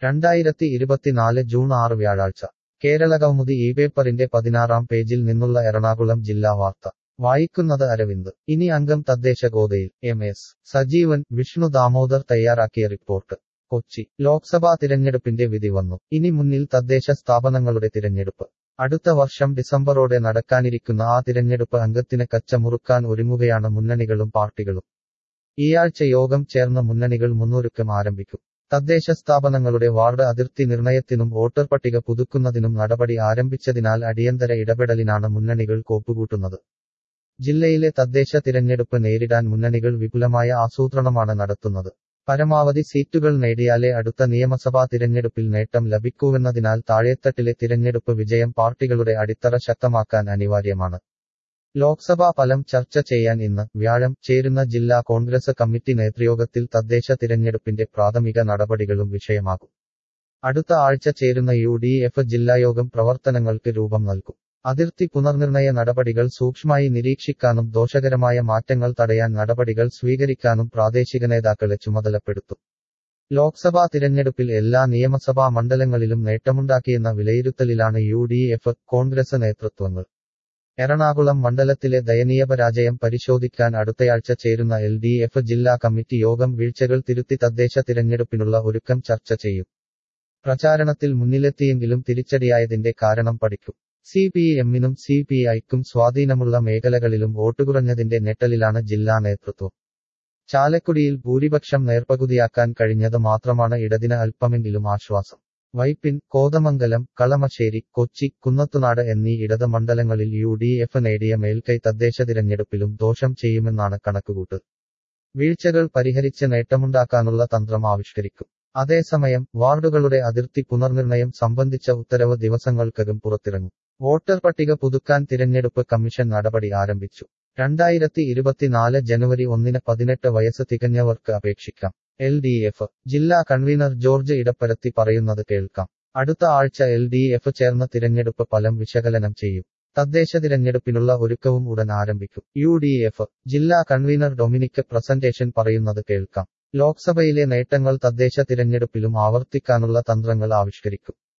രണ്ടായിരത്തി ഇരുപത്തിനാല് ജൂൺ ആറ് വ്യാഴാഴ്ച കേരളകൗമുദി ഈ പേപ്പറിന്റെ പതിനാറാം പേജിൽ നിന്നുള്ള എറണാകുളം ജില്ലാ വാർത്ത വായിക്കുന്നത് അരവിന്ദ് ഇനി അംഗം തദ്ദേശ ഗോതയിൽ എം എസ് സജീവൻ വിഷ്ണു ദാമോദർ തയ്യാറാക്കിയ റിപ്പോർട്ട് കൊച്ചി ലോക്സഭാ തിരഞ്ഞെടുപ്പിന്റെ വിധി വന്നു ഇനി മുന്നിൽ തദ്ദേശ സ്ഥാപനങ്ങളുടെ തിരഞ്ഞെടുപ്പ് അടുത്ത വർഷം ഡിസംബറോടെ നടക്കാനിരിക്കുന്ന ആ തിരഞ്ഞെടുപ്പ് അംഗത്തിന് കച്ച മുറുക്കാൻ ഒരുങ്ങുകയാണ് മുന്നണികളും പാർട്ടികളും ഈയാഴ്ച യോഗം ചേർന്ന മുന്നണികൾ മുന്നൊരുക്കം ആരംഭിക്കും തദ്ദേശ സ്ഥാപനങ്ങളുടെ വാർഡ് അതിർത്തി നിർണയത്തിനും വോട്ടർ പട്ടിക പുതുക്കുന്നതിനും നടപടി ആരംഭിച്ചതിനാൽ അടിയന്തര ഇടപെടലിനാണ് മുന്നണികൾ കോപ്പുകൂട്ടുന്നത് ജില്ലയിലെ തദ്ദേശ തിരഞ്ഞെടുപ്പ് നേരിടാൻ മുന്നണികൾ വിപുലമായ ആസൂത്രണമാണ് നടത്തുന്നത് പരമാവധി സീറ്റുകൾ നേടിയാലേ അടുത്ത നിയമസഭാ തിരഞ്ഞെടുപ്പിൽ നേട്ടം ലഭിക്കൂവെന്നതിനാൽ താഴേത്തട്ടിലെ തിരഞ്ഞെടുപ്പ് വിജയം പാർട്ടികളുടെ അടിത്തറ ശക്തമാക്കാൻ അനിവാര്യമാണ് ലോക്സഭാ ഫലം ചർച്ച ചെയ്യാൻ ഇന്ന് വ്യാഴം ചേരുന്ന ജില്ലാ കോൺഗ്രസ് കമ്മിറ്റി നേതൃയോഗത്തിൽ തദ്ദേശ തിരഞ്ഞെടുപ്പിന്റെ പ്രാഥമിക നടപടികളും വിഷയമാകും അടുത്ത ആഴ്ച ചേരുന്ന യു ഡി എഫ് ജില്ലായോഗം പ്രവർത്തനങ്ങൾക്ക് രൂപം നൽകും അതിർത്തി പുനർനിർണയ നടപടികൾ സൂക്ഷ്മമായി നിരീക്ഷിക്കാനും ദോഷകരമായ മാറ്റങ്ങൾ തടയാൻ നടപടികൾ സ്വീകരിക്കാനും പ്രാദേശിക നേതാക്കളെ ചുമതലപ്പെടുത്തും ലോക്സഭാ തിരഞ്ഞെടുപ്പിൽ എല്ലാ നിയമസഭാ മണ്ഡലങ്ങളിലും നേട്ടമുണ്ടാക്കിയെന്ന വിലയിരുത്തലിലാണ് യു ഡി എഫ് കോൺഗ്രസ് നേതൃത്വങ്ങൾ എറണാകുളം മണ്ഡലത്തിലെ ദയനീയ പരാജയം പരിശോധിക്കാൻ അടുത്തയാഴ്ച ചേരുന്ന എൽ ഡി എഫ് ജില്ലാ കമ്മിറ്റി യോഗം വീഴ്ചകൾ തിരുത്തി തദ്ദേശ തിരഞ്ഞെടുപ്പിനുള്ള ഒരുക്കം ചർച്ച ചെയ്യും പ്രചാരണത്തിൽ മുന്നിലെത്തിയെങ്കിലും തിരിച്ചടിയായതിന്റെ കാരണം പഠിക്കും സി പി എമ്മിനും സി പി ഐക്കും സ്വാധീനമുള്ള മേഖലകളിലും വോട്ടുകുറഞ്ഞതിന്റെ ഞെട്ടലിലാണ് ജില്ലാ നേതൃത്വം ചാലക്കുടിയിൽ ഭൂരിപക്ഷം നേർപകുതിയാക്കാൻ കഴിഞ്ഞത് മാത്രമാണ് ഇടതിന് അല്പമെങ്കിലും ആശ്വാസം വൈപ്പിൻ കോതമംഗലം കളമശ്ശേരി കൊച്ചി കുന്നത്തുനാട് എന്നീ ഇടത് മണ്ഡലങ്ങളിൽ യു ഡി എഫ് നേടിയ മേൽക്കൈ തദ്ദേശ തിരഞ്ഞെടുപ്പിലും ദോഷം ചെയ്യുമെന്നാണ് കണക്കുകൂട്ട് വീഴ്ചകൾ പരിഹരിച്ച് നേട്ടമുണ്ടാക്കാനുള്ള തന്ത്രം ആവിഷ്കരിക്കും അതേസമയം വാർഡുകളുടെ അതിർത്തി പുനർനിർണയം സംബന്ധിച്ച ഉത്തരവ് ദിവസങ്ങൾക്കകം പുറത്തിറങ്ങും വോട്ടർ പട്ടിക പുതുക്കാൻ തിരഞ്ഞെടുപ്പ് കമ്മീഷൻ നടപടി ആരംഭിച്ചു രണ്ടായിരത്തി ഇരുപത്തിനാല് ജനുവരി ഒന്നിന് പതിനെട്ട് വയസ്സ് തികഞ്ഞവർക്ക് അപേക്ഷിക്കാം എൽ ഡി എഫ് ജില്ലാ കൺവീനർ ജോർജ് ഇടപ്പരത്തി പറയുന്നത് കേൾക്കാം അടുത്ത ആഴ്ച എൽ ഡി എഫ് ചേർന്ന തിരഞ്ഞെടുപ്പ് ഫലം വിശകലനം ചെയ്യും തദ്ദേശ തിരഞ്ഞെടുപ്പിനുള്ള ഒരുക്കവും ഉടൻ ആരംഭിക്കും യു ഡി എഫ് ജില്ലാ കൺവീനർ ഡൊമിനിക് പ്രസന്റേഷൻ പറയുന്നത് കേൾക്കാം ലോക്സഭയിലെ നേട്ടങ്ങൾ തദ്ദേശ തിരഞ്ഞെടുപ്പിലും ആവർത്തിക്കാനുള്ള തന്ത്രങ്ങൾ ആവിഷ്കരിക്കും